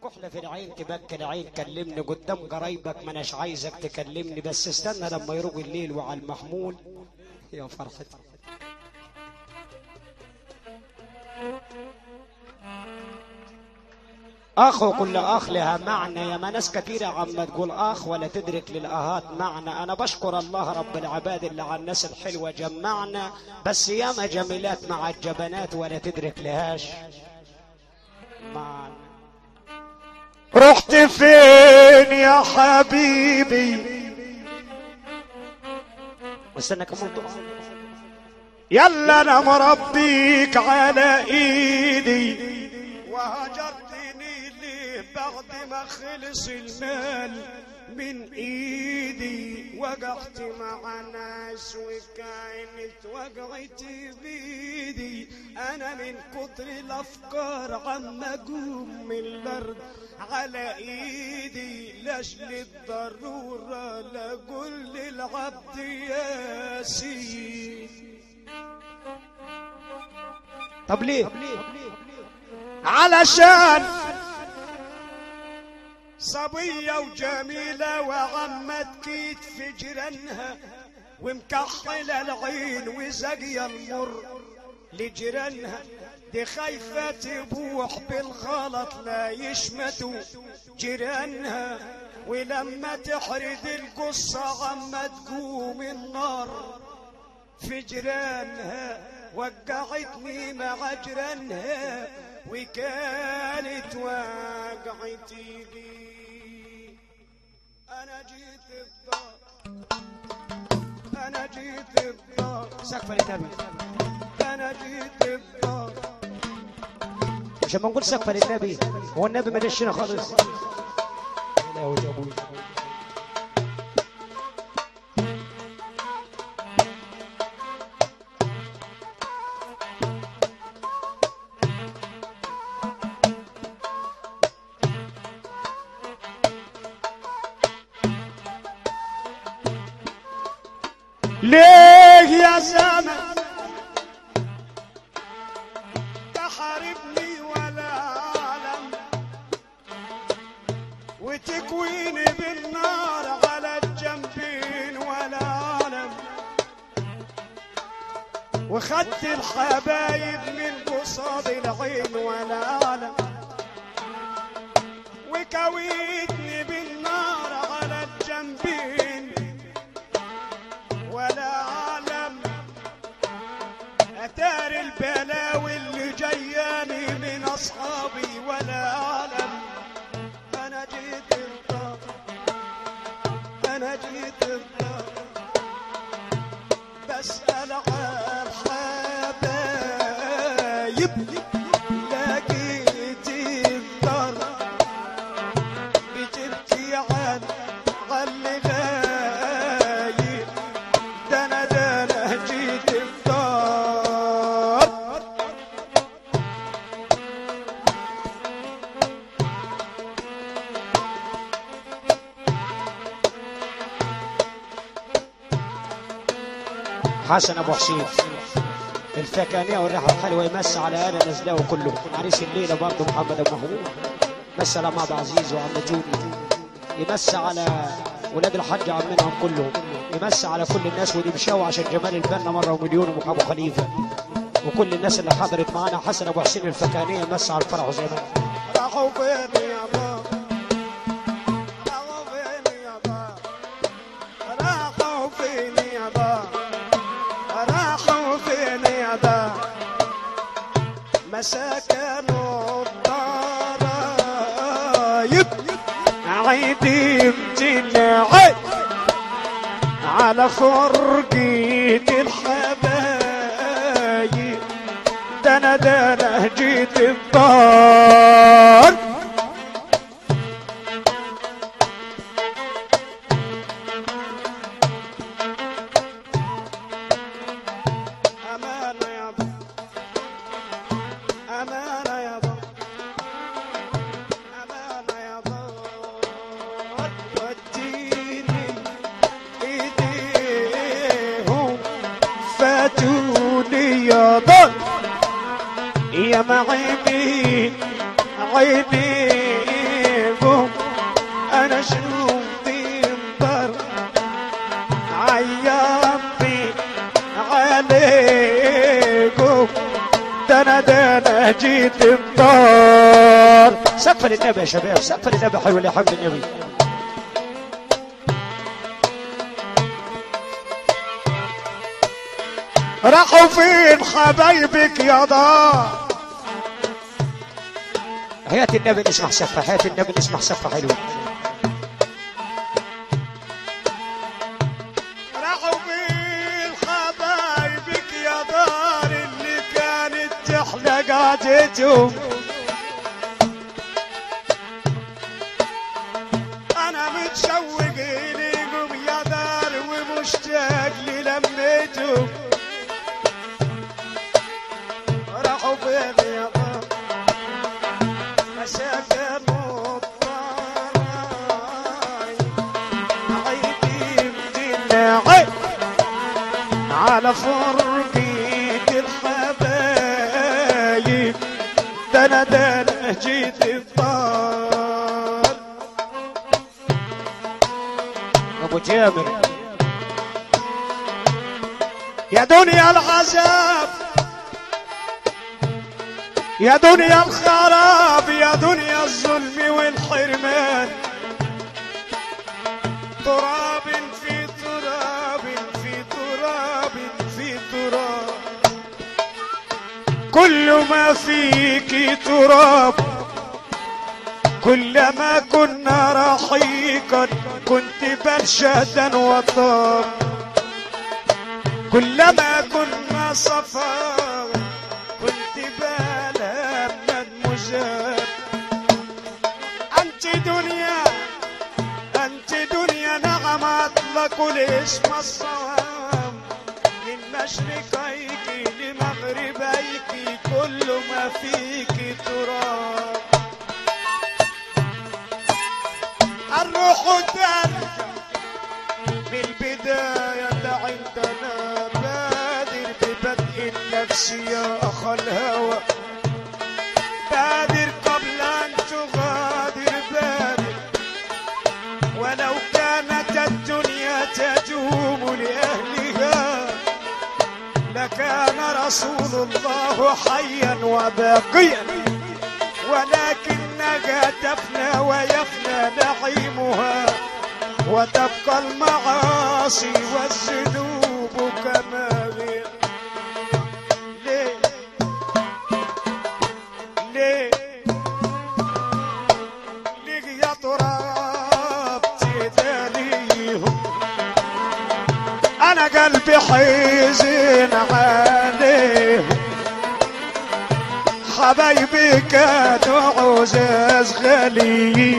كحلة في العين تبكي العين كلمني قدام قرايبك ما اناش عايزك تكلمني بس استنى لما يروق الليل وعلى المحمول يا فرحتي اخ وكل اخ لها معنى يا ما ناس كثيرة عم تقول اخ ولا تدرك للاهات معنى انا بشكر الله رب العباد اللي على الناس الحلوة جمعنا بس ياما جميلات مع الجبنات ولا تدرك لهاش معنى رحت فين يا حبيبي واستنى كمان دقة يلا انا مربيك على ايدي وهجرتني ليه بعد ما خلص المال من ايدي وقعت مع ناس وكانت وقعتي بايدي انا من كتر الافكار عم اقوم من الارض على ايدي لاجل الضروره لاقول للعبد يا سيدي طب ليه علشان صبية وجميلة وعمت كيت في جيرانها ومكحلة العين وزقية المر لجيرانها دي خايفة تبوح بالغلط لا يشمتوا جيرانها ولما تحرد القصة عما تقوم النار في جيرانها وقعتني مع جيرانها وكانت وقعتي لي انا جيت الدار انا جيت الدار سقف للنبي انا جيت الدار مش لما نقول سقف للنبي هو النبي ما دشنا خالص لا يا وجه ابوي ليه يا زمن تحاربني ولا أعلم وتكويني بالنار على الجنبين ولا أعلم وخدت الحبايب من قصاد العين ولا أعلم وكويتني بالنار على الجنبين ولا عالم اتار البلاوي اللي جياني من اصحابي ولا عالم انا جيت الدار انا جيت الدار بسأل عن حبايب لقيت الدار بتبكي عن علي غايب ده انا ده انا جيت الدار حسن ابو حسين الفكانية والريحة الحلوة يمس على انا نزلاوي كله عريس الليلة برضه محمد ابو محمود مس على عبد عزيز وعم جوني يمس على ولاد الحاج عمنا كلهم يمس على كل الناس واللي مشاوا عشان جمال البنا مرة ومليون وابو خليفة وكل الناس اللي حضرت معانا حسن ابو حسين الفكانية مس على الفرح زي ما راحوا فين يا بابا راحوا فين يا بابا راحوا فين يا بابا راحوا فين يا بابا مساكنوا الضرايب عيدي امتناعي على فرقة الحبايب ده انا ده انا جيت الدار أمانة يا بابا أمانة يا بابا أمانة يا بابا وديني إيديهم فاتوني يا بابا يا معينين عيني انا جيت الدار سقف للنبي يا شباب سقف للنبي حلو اللي يحب النبي راحوا فين حبايبك يا دار حياة النبي نسمع سفة حياة النبي نسمع سفة حلوة راحوا فين حبايبك يا دار اللي كانت تحلى قعدتهم انا متشوق اليكم يا دار ومشتاق للمتهم راحوا فين يا دار مساكنوا الطراي عيدي مدينة على فرقة الحبايب ده انا ده انا جيت الدار ابو جابر يا دنيا العذاب يا دنيا الخراب يا دنيا الظلم والحرمان تراب في تراب في تراب في تراب كل ما فيك تراب كلما كنا رحيقا كنت برشدا وطاب كلما كنا صفا كنت بالا مدمجات انت دنيا انت دنيا نعم اطلق الاسم الصواب من مشرقيك لمغربيك كل ما فيك تراب الروح ترجع بالبداية عندنا بادر ببدء النفس يا أخ الهوى بادر قبل أن تغادر بادر ولو كانت الدنيا تدوم لأهلها لكان رسول الله حيا وباقيا ولكنها تفنى ويفنى نعيمها وتبقى المعاصي والذنوب كما هي ليه ليه ليه يا تراب تداريهم انا قلبي حزين عليهم حبايبي كانوا عزاز غاليين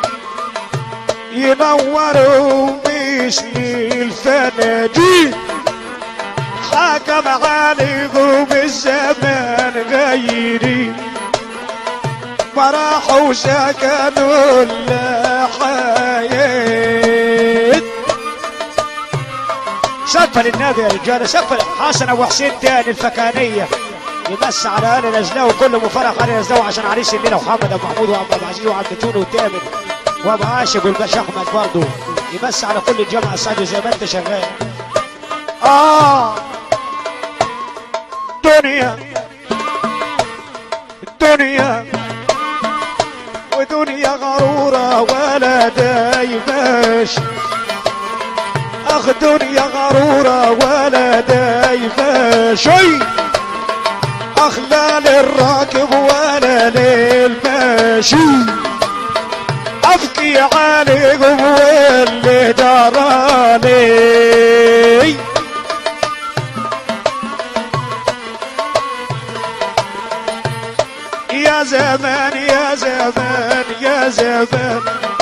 ينوروا مثل الفناجين حكم عليهم الزمان غيري ما راحوا سكنوا الحياة سقف للنبي يا رجاله سقف حسن ابو حسين تاني الفكانيه يمس على ال نزلاوي كله مفرح على نزلاوي عشان عريس الليله محمد ابو محمود وعبد العزيز وعبد توني وتامر وابو عاشق والباشا احمد برضه يمس على كل الجامعه السعدي زي ما انت شغال آه دنيا دنيا ودنيا غرورة ولا دايماش أخ دنيا غرورة ولا دايماش أخ لا للراكب ولا للماشي أبكي عليكم واللي دراني يا زمان يا زمان يا زمان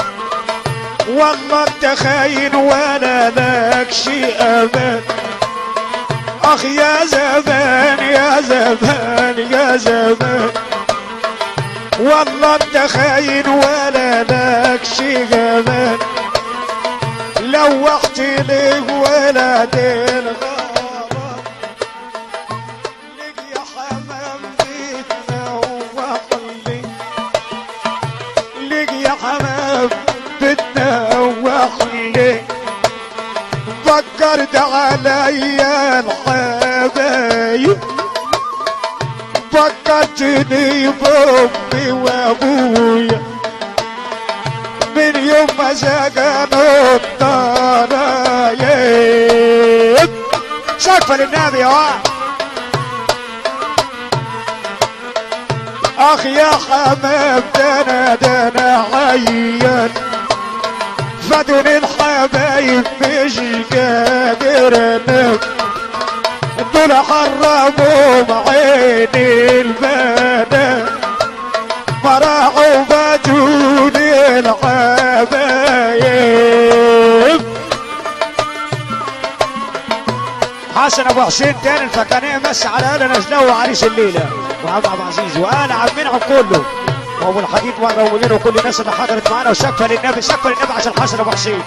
والله انت خاين ولا لك شي امان اخ يا زمان يا زمان يا زمان والله انت خاين ولا لك شي امان لوحت لي ولد الغرام لك يا حمام بيتنا وحلي لك يا حمام بيتنا وحلي فكرت عليا الحبايب فكرتني بامي وابويا من يوم ما سكنوا الضرايب سقف للنبي يا واحد اخ يا حمام دنا دنا عيان فدني الحبايب مش قادر انام دول حرموا عيني البنات ما راحوا بجوني الحبايب حسن ابو حسين تاني الفكانيه مس على انا نزله عريس الليله وعم عبد العزيز وانا عم منعم كله وابو الحديد والروميين وكل الناس اللي حضرت معانا وسقفه للنبي سقفه للنبي عشان حسن ابو حسين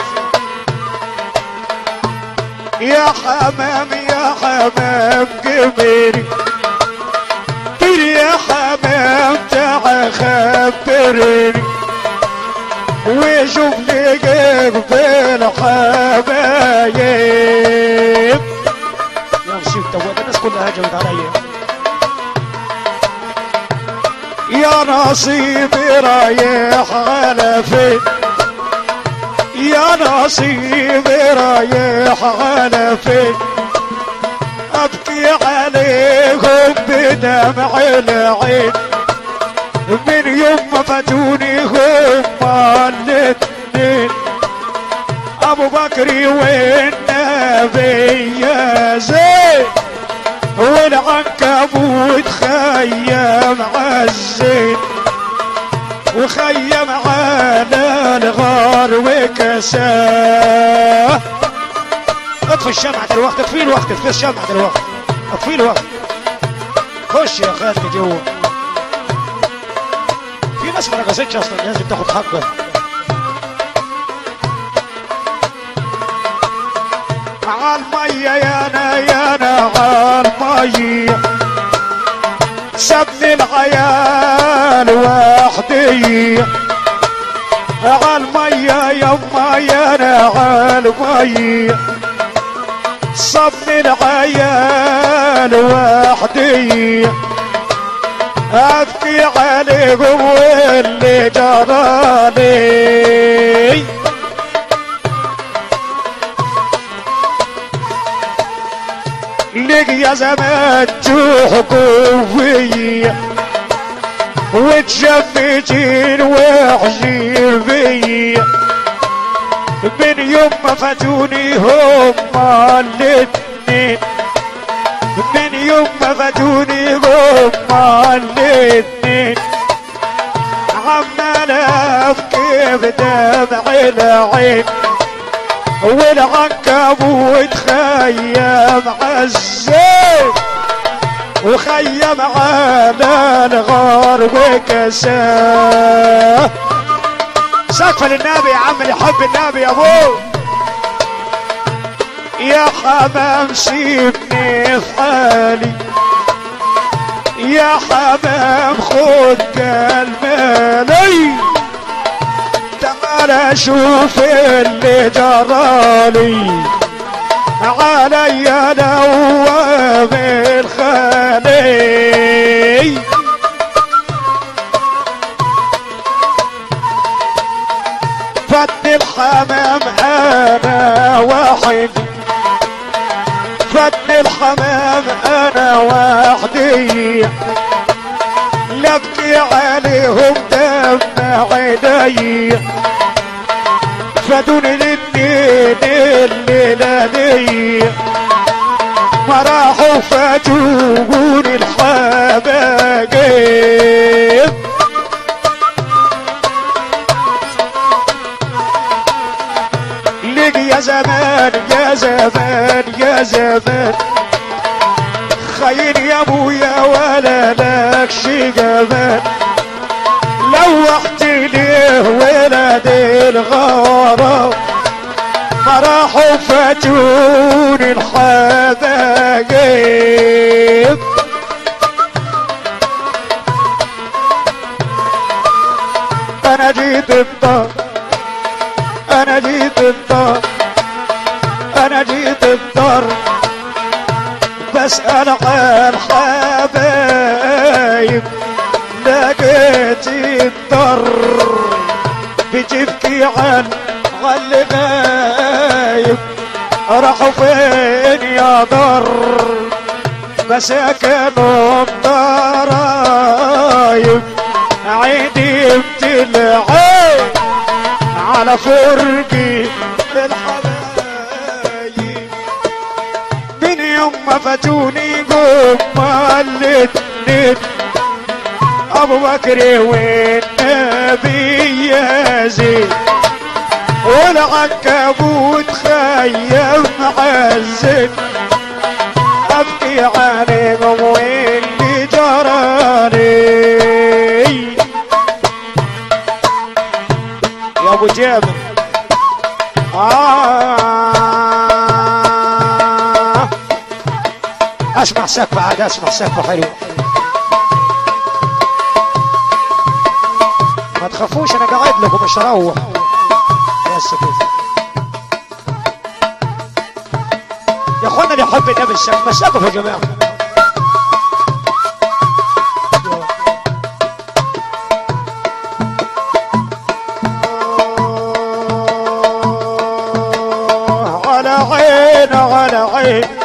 يا حمام يا حمام جميري طير يا حمام تعا خبرني وشوف لي جنب الحبايب يا مصيبة طب الناس كلها هجمت عليا يا نصيبي رايح على فين يا نصيبي رايح على فين ابكي عليهم بدمع العين من يوم ما فاتوني هما الاتنين ابو بكر والنبي يا زين والعنكبوت خيم عالزين وخيم على الغار وكساه اطفي الشمعة الوقت اطفي الوقت اطفي الشمعة الوقت اطفي الوقت خش يا خالتي جوه في ناس ما رقصتش اصلا لازم تاخد حقها عالمية يا انا يا انا عالمية سابني العيال وحدي عالمية يما يا انا عالمية سابني العيال وحدي ابكي عليهم واللي جرالي لك يا زمان جوح قوية وتشمتين وحشين بيا من يوم ما فاتوني هما الاتنين من يوم ما فاتوني هما الاتنين عمال ابكي بدمع العين والعنكبوت خيم عالزين وخيم على الغار وكساه سقفة للنبي يا عم اللي يحب النبي يا ابوه يا حمام سيبني في حالي يا حمام خد كلماني تعال شوف اللي جرالي علي نوام الخالي فت الحمام انا وحدي فت الحمام انا وحدي لبكي عليهم دمع عيني فدون الاثنين الليلة دي ما راحوا فاتون الحبايب لك يا زمان يا زمان يا زمان خير يا ابويا ولا لك شي جمال لوحت ليه ولد الغرام ما راحوا فاتون الحبايب انا جيت الدار انا جيت الدار انا جيت الدار بسأل عن حبايب غايب لقيت الضر بتبكي عن غل غايب راحوا فين يا ضر مساكنهم ضرايب عيدي بتلعب على فرقي الحبايب من يوم ما فاتوني قوم الاتنين ابو بكر والنبي يزيد والعنكبوت خيم عزك ابكي عليكم واللي جرالي يا ابو جابر آه اسمع سقف عاد اسمع سقف حلو ما تخافوش انا قاعد لكم مش هروح بس كده يا اخوانا اللي يحب النبي السقف ما سقفوا يا جماعه على عين على عين